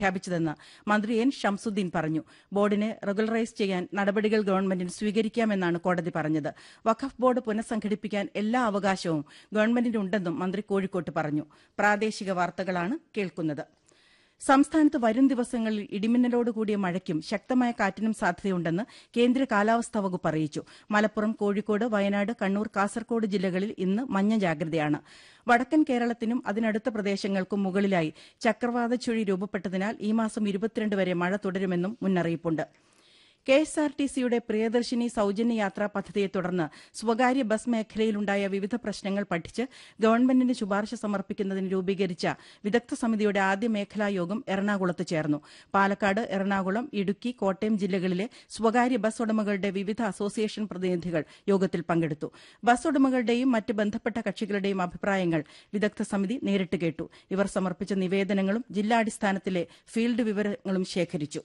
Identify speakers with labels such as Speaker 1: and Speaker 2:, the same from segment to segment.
Speaker 1: പ്രഖ്യാപിച്ചതെന്ന് മന്ത്രി എൻ ഷംസുദ്ദീൻ പറഞ്ഞു ബോർഡിനെ റെഗുലറൈസ് ചെയ്യാൻ നടപടികൾ ഗവൺമെന്റിന് സ്വീകരിക്കാമെന്നാണ് കോടതി പറഞ്ഞത് വഖഫ് ബോർഡ് പുനഃസംഘടിപ്പിക്കാൻ എല്ലാ അവകാശവും ഗവൺമെന്റിനുണ്ടെന്നും മന്ത്രി കോഴിക്കോട്ട് പറഞ്ഞു പ്രാദേശിക വാർത്തകളാണ് കേൾക്കുന്നത് സംസ്ഥാനത്ത് വരും ദിവസങ്ങളിൽ ഇടിമിന്നലോടുകൂടിയ മഴയ്ക്കും ശക്തമായ കാറ്റിനും സാധ്യതയുണ്ടെന്ന് കേന്ദ്ര കാലാവസ്ഥാ വകുപ്പ് അറിയിച്ചു മലപ്പുറം കോഴിക്കോട് വയനാട് കണ്ണൂർ കാസർകോട് ജില്ലകളിൽ ഇന്ന് മഞ്ഞ ജാഗ്രതയാണ് വടക്കൻ കേരളത്തിനും അതിനടുത്ത പ്രദേശങ്ങൾക്കും മുകളിലായി ചക്രവാത ചുഴി രൂപപ്പെട്ടതിനാൽ ഈ മാസം ഇരുപത്തിരണ്ട് വരെ മഴ തുടരുമെന്നും മുന്നറിയിപ്പുണ്ട് കെ എസ് ആർ ടി സിയുടെ പ്രിയദർശിനി സൌജന്യ യാത്രാ പദ്ധതിയെ തുടർന്ന് സ്വകാര്യ ബസ് മേഖലയിലുണ്ടായ വിവിധ പ്രശ്നങ്ങൾ പഠിച്ച് ഗവൺമെന്റിന് ശുപാർശ സമർപ്പിക്കുന്നതിന് രൂപീകരിച്ച വിദഗ്ധ സമിതിയുടെ ആദ്യ മേഖലാ യോഗം എറണാകുളത്ത് ചേർന്നു പാലക്കാട് എറണാകുളം ഇടുക്കി കോട്ടയം ജില്ലകളിലെ സ്വകാര്യ ബസ് ഉടമകളുടെ വിവിധ അസോസിയേഷൻ പ്രതിനിധികൾ യോഗത്തിൽ പങ്കെടുത്തു ബസ് ഉടമകളുടെയും മറ്റ് ബന്ധപ്പെട്ട കക്ഷികളുടെയും അഭിപ്രായങ്ങൾ വിദഗ്ധ സമിതി നേരിട്ട് കേട്ടു ഇവർ സമർപ്പിച്ച നിവേദനങ്ങളും ജില്ലാടിസ്ഥാനത്തിലെ ഫീൽഡ് വിവരങ്ങളും ശേഖരിച്ചു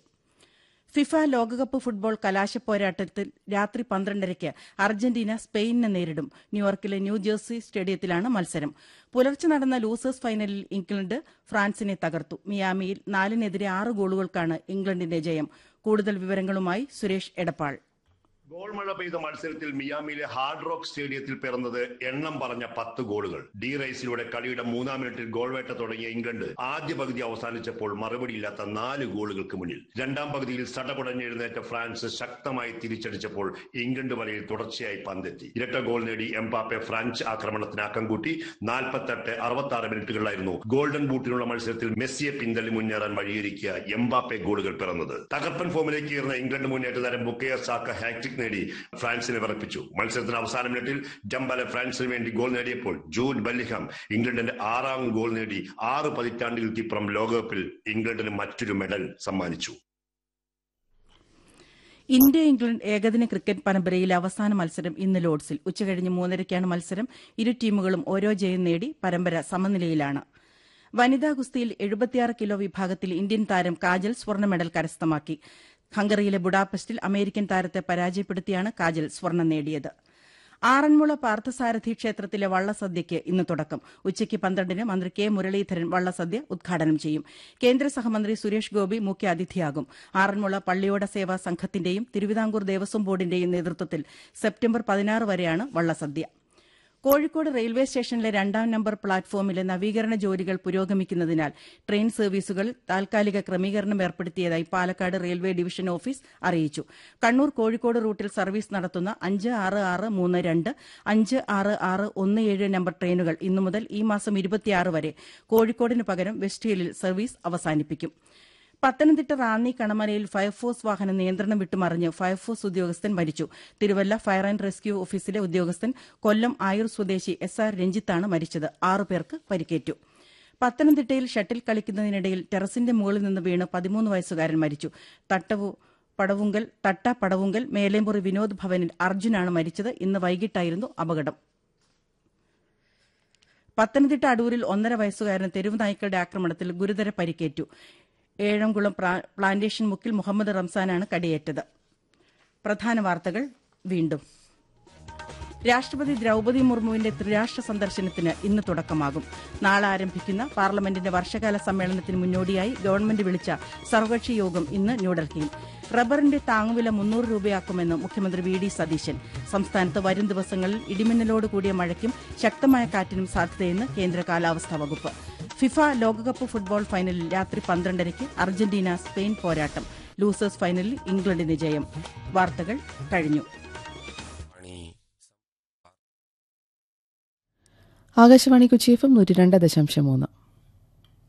Speaker 1: ഫിഫ ലോകകപ്പ് ഫുട്ബോൾ കലാശപ്പോരാട്ടത്തിൽ രാത്രി പന്ത്രണ്ടരയ്ക്ക് അർജന്റീന സ്പെയിനിനെ നേരിടും ന്യൂയോർക്കിലെ ന്യൂജേഴ്സി സ്റ്റേഡിയത്തിലാണ് മത്സരം പുലർച്ചെ നടന്ന ലൂസേഴ്സ് ഫൈനലിൽ ഇംഗ്ലണ്ട് ഫ്രാൻസിനെ തകർത്തു മിയാമിയിൽ നാലിനെതിരെ ആറ് ഗോളുകൾക്കാണ് ഇംഗ്ലണ്ടിന്റെ ജയം കൂടുതൽ വിവരങ്ങളുമായി സുരേഷ് എടപ്പാൾ
Speaker 2: ഗോൾ മഴ പെയ്ത മത്സരത്തിൽ മിയാമിയിലെ ഹാർഡ് റോക്ക് സ്റ്റേഡിയത്തിൽ പിറന്നത് എണ്ണം പറഞ്ഞ പത്ത് ഗോളുകൾ ഡി റൈസിലൂടെ കളിയുടെ മൂന്നാം മിനിറ്റിൽ ഗോൾ വേട്ട തുടങ്ങിയ ഇംഗ്ലണ്ട് ആദ്യ പകുതി അവസാനിച്ചപ്പോൾ മറുപടിയില്ലാത്ത നാല് ഗോളുകൾക്ക് മുന്നിൽ രണ്ടാം പകുതിയിൽ സടകുടഞ്ഞെഴുന്നേറ്റ ഫ്രാൻസ് ശക്തമായി തിരിച്ചടിച്ചപ്പോൾ ഇംഗ്ലണ്ട് വലയിൽ തുടർച്ചയായി പന്തെത്തി ഇരട്ട ഗോൾ നേടി എംപാപ്പെ ഫ്രഞ്ച് ആക്രമണത്തിന് അക്കം കൂട്ടി നാൽപ്പത്തെട്ട് അറുപത്തി ആറ് മിനിറ്റുകളിലായിരുന്നു ഗോൾഡൻ ബൂട്ടിനുള്ള മത്സരത്തിൽ മെസ്സിയെ പിന്തള്ളി മുന്നേറാൻ വഴിയൊരുക്കിയ എംബാപ്പെ ഗോളുകൾ പിറന്നത് തകർപ്പൻ ഫോമിലേക്ക് ഉയർന്ന ഇംഗ്ലണ്ട് മുന്നേറ്റ താരം ബുക്കയ സാക്ക ഹാട്രിക് നേടി ഫ്രാൻസിനെ വിറപ്പിച്ചു മത്സരത്തിന് അവസാന മിനിറ്റിൽ ഡംബലെ ഫ്രാൻസിന് വേണ്ടി ഗോൾ നേടിയപ്പോൾ ജൂഡ് ബല്ലിഹാം ഇംഗ്ലണ്ടിന്റെ ആറാം ഗോൾ നേടി ആറ് പതിറ്റാണ്ടുകൾക്കിപ്പുറം ലോകകപ്പിൽ ഇംഗ്ലണ്ടിന് മറ്റൊരു മെഡൽ സമ്മാനിച്ചു
Speaker 1: ഇന്ത്യ ഇംഗ്ലണ്ട് ഏകദിന ക്രിക്കറ്റ് പരമ്പരയിലെ അവസാന മത്സരം ഇന്ന് ലോർഡ്സിൽ ഉച്ചകഴിഞ്ഞ് മൂന്നരയ്ക്കാണ് മത്സരം ഇരു ടീമുകളും ഓരോ ജയം നേടി പരമ്പര സമനിലയിലാണ് വനിതാ ഗുസ്തിയിൽ എഴുപത്തിയാറ് കിലോ വിഭാഗത്തിൽ ഇന്ത്യൻ താരം കാജൽ സ്വർണ്ണ മെഡൽ കരസ്ഥമാക്കി ഹംഗറിയിലെ ബുഡാപെസ്റ്റിൽ അമേരിക്കൻ താരത്തെ പരാജയപ്പെടുത്തിയാണ് കാജൽ സ്വർണം നേടിയത് ആറന്മുള പാർത്ഥസാരഥി ക്ഷേത്രത്തിലെ വള്ളസദ്യയ്ക്ക് ഇന്ന് തുടക്കം ഉച്ചയ്ക്ക് പന്ത്രണ്ടിന് മന്ത്രി കെ മുരളീധരൻ വള്ളസദ്യ ഉദ്ഘാടനം ചെയ്യും കേന്ദ്ര സഹമന്ത്രി സുരേഷ് ഗോപി മുഖ്യാതിഥിയാകും ആറന്മുള പള്ളിയോട സേവാ സംഘത്തിന്റെയും തിരുവിതാംകൂർ ദേവസ്വം ബോർഡിന്റെയും നേതൃത്വത്തിൽ സെപ്റ്റംബർ പതിനാറ് വരെയാണ് വള്ളസദ്യ കോഴിക്കോട് റെയിൽവേ സ്റ്റേഷനിലെ രണ്ടാം നമ്പർ പ്ലാറ്റ്ഫോമിലെ നവീകരണ ജോലികൾ പുരോഗമിക്കുന്നതിനാൽ ട്രെയിൻ സർവീസുകൾ താൽക്കാലിക ക്രമീകരണം ഏർപ്പെടുത്തിയതായി പാലക്കാട് റെയിൽവേ ഡിവിഷൻ ഓഫീസ് അറിയിച്ചു കണ്ണൂർ കോഴിക്കോട് റൂട്ടിൽ സർവീസ് നടത്തുന്ന അഞ്ച് ആറ് ആറ് മൂന്ന് രണ്ട് അഞ്ച് ആറ് ആറ് ഒന്ന് ഏഴ് നമ്പർ ട്രെയിനുകൾ ഇന്നു മുതൽ ഈ മാസം ഇരുപത്തിയാറ് വരെ കോഴിക്കോടിന് പകരം വെസ്റ്റ് ഹില്ലിൽ സർവീസ് അവസാനിപ്പിക്കും പത്തനംതിട്ട റാന്നി കണമലയിൽ ഫയർഫോഴ്സ് വാഹനം നിയന്ത്രണം വിട്ടുമറിഞ്ഞ് ഫയർഫോഴ്സ് ഉദ്യോഗസ്ഥൻ മരിച്ചു തിരുവല്ല ഫയർ ആൻഡ് റെസ്ക്യൂ ഓഫീസിലെ ഉദ്യോഗസ്ഥൻ കൊല്ലം ആയൂർ സ്വദേശി എസ് ആർ രഞ്ജിത്താണ് മരിച്ചത് ആറുപേർക്ക് പരിക്കേറ്റു പത്തനംതിട്ടയിൽ ഷട്ടിൽ കളിക്കുന്നതിനിടയിൽ ടെറസിന്റെ മുകളിൽ നിന്ന് വീണ് പതിമൂന്ന് വയസ്സുകാരൻ മരിച്ചു തട്ടവു പടവുങ്കൽ തട്ട പടവുങ്കൽ മേലേമുറി വിനോദ് ഭവനിൽ അർജുനാണ് മരിച്ചത് ഇന്ന് വൈകിട്ടായിരുന്നു അപകടം പത്തനംതിട്ട അടൂരിൽ ഒന്നര വയസ്സുകാരന് തെരുവ് നായ്ക്കളുടെ ആക്രമണത്തിൽ ഗുരുതര പരിക്കേറ്റു ഏഴംകുളം പ്ലാന്റേഷൻ മുക്കിൽ മുഹമ്മദ് റംസാനാണ് കടിയേറ്റത് പ്രധാന വാർത്തകൾ വീണ്ടും രാഷ്ട്രപതി ദ്രൌപതി മുർമുവിന്റെ ത്രിരാഷ്ട്ര സന്ദർശനത്തിന് ഇന്ന് തുടക്കമാകും നാളെ ആരംഭിക്കുന്ന പാർലമെന്റിന്റെ വർഷകാല സമ്മേളനത്തിന് മുന്നോടിയായി ഗവൺമെന്റ് വിളിച്ച സർവകക്ഷി യോഗം ഇന്ന് ന്യൂഡൽഹിയിൽ റബ്ബറിന്റെ താങ്ങുവില മുന്നൂറ് രൂപയാക്കുമെന്ന് മുഖ്യമന്ത്രി വി ഡി സതീശൻ സംസ്ഥാനത്ത് വരും ദിവസങ്ങളിൽ ഇടിമിന്നലോട് കൂടിയ മഴയ്ക്കും ശക്തമായ കാറ്റിനും സാധ്യതയെന്ന് കേന്ദ്ര കാലാവസ്ഥാ വകുപ്പ് ഫിഫ ലോകകപ്പ് ഫുട്ബോൾ ഫൈനലിൽ രാത്രി പന്ത്രണ്ടരയ്ക്ക് അർജന്റീന സ്പെയിൻ പോരാട്ടം ലൂസേഴ്സ് ഫൈനലിൽ ഇംഗ്ലണ്ടിന് ജയം വാർത്തകൾ കഴിഞ്ഞു
Speaker 3: ആകാശവാണി കൊച്ചി എഫ് എം നൂറ്റി രണ്ട് ദശാംശം മൂന്ന്